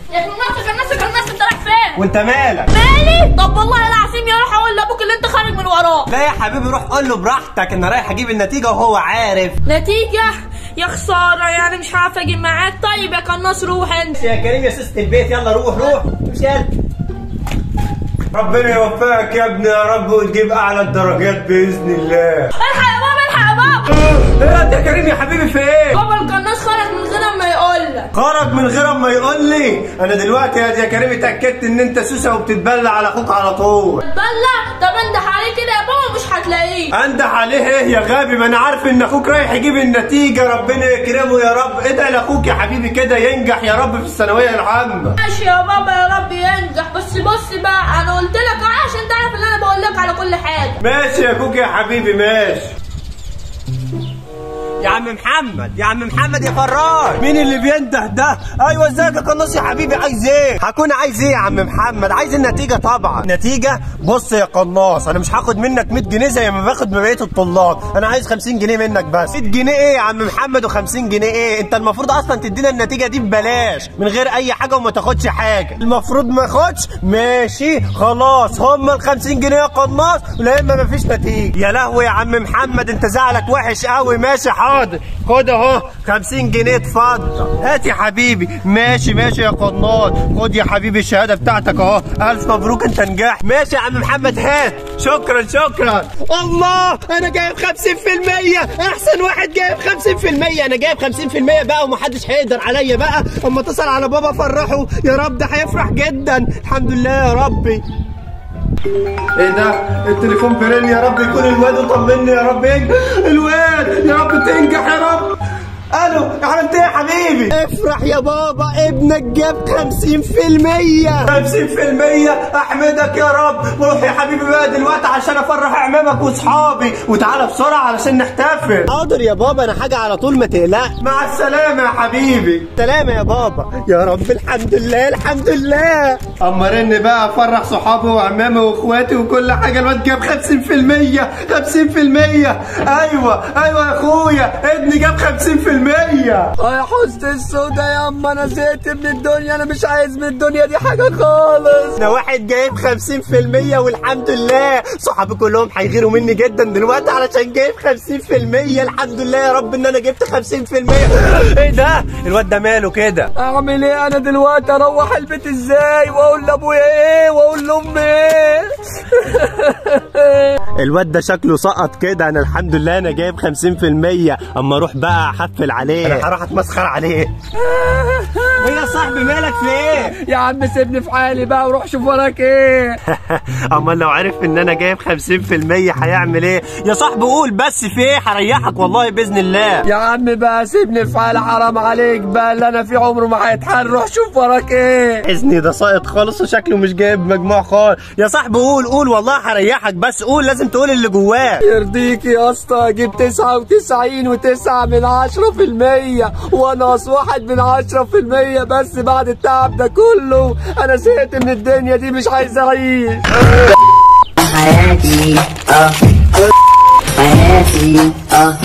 يا نفسك نفسك نفسك انت رايح فين؟ وانت مالك مالي؟ طب والله العظيم يا روح اقول لابوك اللي انت خارج من وراه لا يا حبيبي روح قول له براحتك انا رايح اجيب النتيجه وهو عارف نتيجة يا خسارة يعني مش عارفة اجي معاك طيب يا قناص روح انت يا كريم يا سيسة البيت يلا روح روح مش يلا ربنا يوفقك يا ابني يا رب وتجيب اعلى الدرجات باذن الله الحق يا بابا الحق يا بابا ايه انت يا كريم يا حبيبي في ايه بابا القناص خرج من غير ما يقول لك خرج من غير ما يقول لي انا دلوقتي يا كريم اتاكدت ان انت سوسه وبتتبلى على اخوك على طول بلا طب انده عليه كده يا بابا مش هتلاقيه انده عليه ايه يا غبي ما انا عارف ان اخوك رايح يجيب النتيجه ربنا يكرمه يا رب ادعي لاخوك يا حبيبي كده ينجح يا رب في الثانويه العامه ماشي يا بابا يا رب ينجح بس بص بقى انا قلت لك اهو عشان تعرف ان انا بقول لك على كل حاجه ماشي يا اخوك يا حبيبي ماشي يا عم محمد يا عم محمد يا فراج مين اللي بينده ده ايوه ازيك يا قناص يا حبيبي عايز ايه هكون عايز ايه يا عم محمد عايز النتيجه طبعا نتيجه بص يا قناص انا مش هاخد منك 100 جنيه زي ما باخد من بقيه الطلاب انا عايز 50 جنيه منك بس 100 جنيه ايه يا عم محمد و50 جنيه ايه انت المفروض اصلا تدينا النتيجه دي ببلاش من غير اي حاجه وما تاخدش حاجه المفروض ما اخدش ماشي خلاص هم ال 50 جنيه يا قناص لا اما مفيش نتيجه يا لهوي يا عم محمد انت زعلك وحش قوي ماشي حاضر خد اهو 50 جنيه اتفضل هات يا حبيبي ماشي ماشي يا قناص خد يا حبيبي الشهاده بتاعتك اهو الف مبروك انت نجحت ماشي يا عم محمد هات شكرا شكرا الله انا جايب 50% احسن واحد جايب 50% انا جايب 50% بقى ومحدش هيقدر عليا بقى اما اتصل على بابا فرحه يا رب ده هيفرح جدا الحمد لله يا ربي ايه ده التليفون برن يا رب يكون الواد وطمني يا رب ينجح الواد يا رب تنجح يا رب الو عملت ايه يا حبيبي افرح يا بابا ابنك جاب 50% 50% احمدك يا رب روح يا حبيبي بقى دلوقتي عشان افرح اعمامك واصحابي وتعالى بسرعه علشان نحتفل حاضر يا بابا انا حاجه على طول ما تقلقش مع السلامه يا حبيبي سلامه يا بابا يا رب الحمد لله الحمد لله اما رن بقى افرح صحابي وعمامي واخواتي وكل حاجه الواد جاب 50% 50% ايوه ايوه يا اخويا ابني جاب 50% يا حسن السودا يا اما انا زهقت من الدنيا انا مش عايز من الدنيا دي حاجه خالص انا واحد جايب 50% والحمد لله صحابي كلهم هيغيروا مني جدا دلوقتي علشان جايب 50% الحمد لله يا رب ان انا جبت 50% ايه ده الواد ده ماله كده اعمل ايه انا دلوقتي اروح البيت ازاي واقول لابويا ايه واقول لامي ايه الواد ده شكله سقط كده انا الحمد لله انا جايب 50% اما اروح بقى احفل عليه انا هروح اتمسخر عليه ايه يا صاحبي مالك في ايه يا عم سيبني في حالي بقى وروح شوف وراك ايه اما لو عرف ان انا جايب 50% هيعمل ايه يا صاحبي قول بس في ايه هريحك والله باذن الله يا عم بقى سيبني في حالي حرام عليك بقى اللي انا فيه عمره ما هيتحل روح شوف وراك ايه حزني ده ساقط خالص وشكله مش جايب مجموع خالص يا صاحبي قول قول والله هريحك بس قول لازم تقول اللي جواك يرضيك يا اسطى اجيب 99 وتسعة من عشرة في المية وناقص واحد من عشرة في المية بس بعد التعب ده كله انا زهقت من الدنيا دي مش عايز اعيش حياتي اه حياتي اه